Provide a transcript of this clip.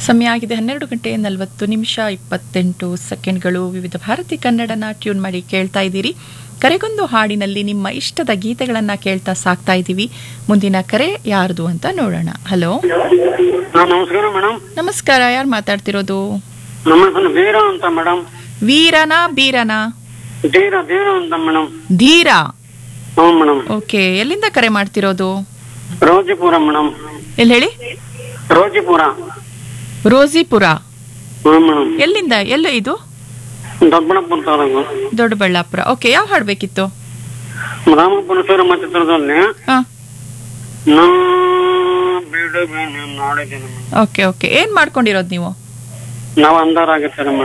ಸಮಯ ಆಗಿದೆ ಹನ್ನೆರಡು ಗಂಟೆ ನಲವತ್ತು ನಿಮಿಷ ಇಪ್ಪತ್ತೆಂಟು ಸೆಕೆಂಡ್ಗಳು ವಿವಿಧ ಭಾರತಿ ಕನ್ನಡನ ಟ್ಯೂನ್ ಮಾಡಿ ಕೇಳ್ತಾ ಇದ್ದೀರಿ ಕರೆಗೊಂದು ಹಾಡಿನಲ್ಲಿ ನಿಮ್ಮ ಇಷ್ಟದ ಗೀತೆಗಳನ್ನ ಕೇಳ್ತಾ ಸಾಕ್ತಾ ಇದ್ದೀವಿ ಮುಂದಿನ ಕರೆ ಯಾರ್ದು ಅಂತ ನೋಡೋಣ ಹಲೋ ಹಾ ನಮಸ್ಕಾರ ಮೇಡಮ್ ನಮಸ್ಕಾರ ಯಾರು ಮಾತಾಡ್ತಿರೋದು ನಮ್ಮ ಹೆಸರು ವೀರ ಅಂತ ಮೇಡಮ್ ವೀರನಾ ಬೀರನಾ ಧೀರ ಧೀರ ಅಂತ ಮೇಡಮ್ ಧೀರ ಹ್ಞೂ ಮೇಡಮ್ ಓಕೆ ಎಲ್ಲಿಂದ ಕರೆ ಮಾಡ್ತಿರೋದು ರೋಜಿಪುರ ಮೇಡಮ್ ಎಲ್ಲಿ ಹೇಳಿ ರೋಜಿಪುರ ರೋಜಿಪುರ ಹ್ಞೂ ಮೇಡಮ್ ಎಲ್ಲಿಂದ ಎಲ್ಲ ಇದು ದೊಡ್ಡಬಳ್ಳಾಪುರ ತಾಲೂಕು ದೊಡ್ಡಬಳ್ಳಾಪುರ ಓಕೆ ಯಾವ ಹಾಡ್ಬೇಕಿತ್ತು ರಾಮಪುರ ಮಧ್ಯತ್ರದಲ್ಲಿ ಹಾ ನಾ ಬಿಡುವೆ ನಾಡಿದ್ದೇನೆ ಓಕೆ ಓಕೆ ಏನ್ ಮಾಡ್ಕೊಂಡಿರೋದು ನೀವು ನಾವು ಅಂಧಾರ ಆಗಿರ್ತಾರೆ